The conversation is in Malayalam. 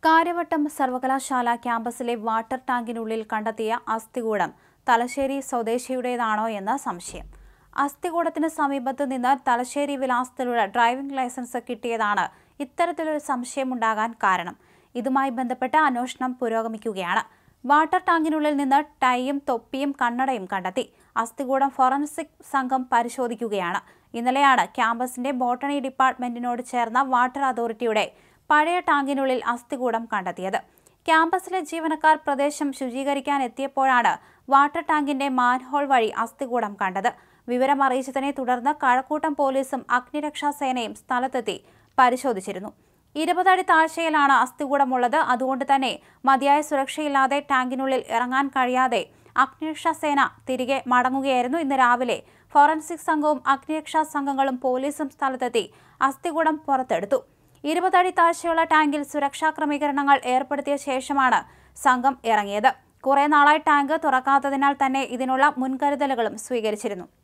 കാര്യവട്ടം സർവകലാശാല ക്യാമ്പസിലെ വാട്ടർ ടാങ്കിനുള്ളിൽ കണ്ടെത്തിയ അസ്ഥികൂടം തലശ്ശേരി സ്വദേശിയുടേതാണോ എന്ന് സംശയം അസ്ഥികൂടത്തിന് സമീപത്ത് നിന്ന് തലശ്ശേരി വിലാസത്തിലുള്ള ഡ്രൈവിംഗ് ലൈസൻസ് കിട്ടിയതാണ് ഇത്തരത്തിലൊരു സംശയമുണ്ടാകാൻ കാരണം ഇതുമായി ബന്ധപ്പെട്ട അന്വേഷണം പുരോഗമിക്കുകയാണ് വാട്ടർ ടാങ്കിനുള്ളിൽ നിന്ന് ടൈയും തൊപ്പിയും കണ്ണടയും കണ്ടെത്തി അസ്ഥികൂടം ഫോറൻസിക് സംഘം പരിശോധിക്കുകയാണ് ഇന്നലെയാണ് ക്യാമ്പസിന്റെ ബോട്ടണി ഡിപ്പാർട്ട്മെന്റിനോട് ചേർന്ന വാട്ടർ അതോറിറ്റിയുടെ പഴയ ടാങ്കിനുള്ളിൽ അസ്ഥികൂടം കണ്ടെത്തിയത് ക്യാമ്പസിലെ ജീവനക്കാർ പ്രദേശം ശുചീകരിക്കാൻ എത്തിയപ്പോഴാണ് വാട്ടർ ടാങ്കിന്റെ മാൻഹോൾ വഴി അസ്ഥികൂടം കണ്ടത് വിവരം അറിയിച്ചതിനെ തുടർന്ന് കഴക്കൂട്ടം പോലീസും അഗ്നിരക്ഷാ സേനയും സ്ഥലത്തെത്തി പരിശോധിച്ചിരുന്നു ഇരുപതടി താഴ്ചയിലാണ് അസ്ഥികൂടമുള്ളത് അതുകൊണ്ട് തന്നെ മതിയായ സുരക്ഷയില്ലാതെ ടാങ്കിനുള്ളിൽ ഇറങ്ങാൻ കഴിയാതെ അഗ്നിരക്ഷാ സേന തിരികെ മടങ്ങുകയായിരുന്നു ഇന്ന് രാവിലെ ഫോറൻസിക് സംഘവും അഗ്നിരക്ഷാ സംഘങ്ങളും പോലീസും സ്ഥലത്തെത്തി അസ്ഥികൂടം പുറത്തെടുത്തു ഇരുപതടി താഴ്ചയുള്ള ടാങ്കിൽ സുരക്ഷാ ക്രമീകരണങ്ങൾ ഏർപ്പെടുത്തിയ ശേഷമാണ് സംഘം ഇറങ്ങിയത് കുറെ നാളായി ടാങ്ക് തുറക്കാത്തതിനാൽ തന്നെ ഇതിനുള്ള മുൻകരുതലുകളും സ്വീകരിച്ചിരുന്നു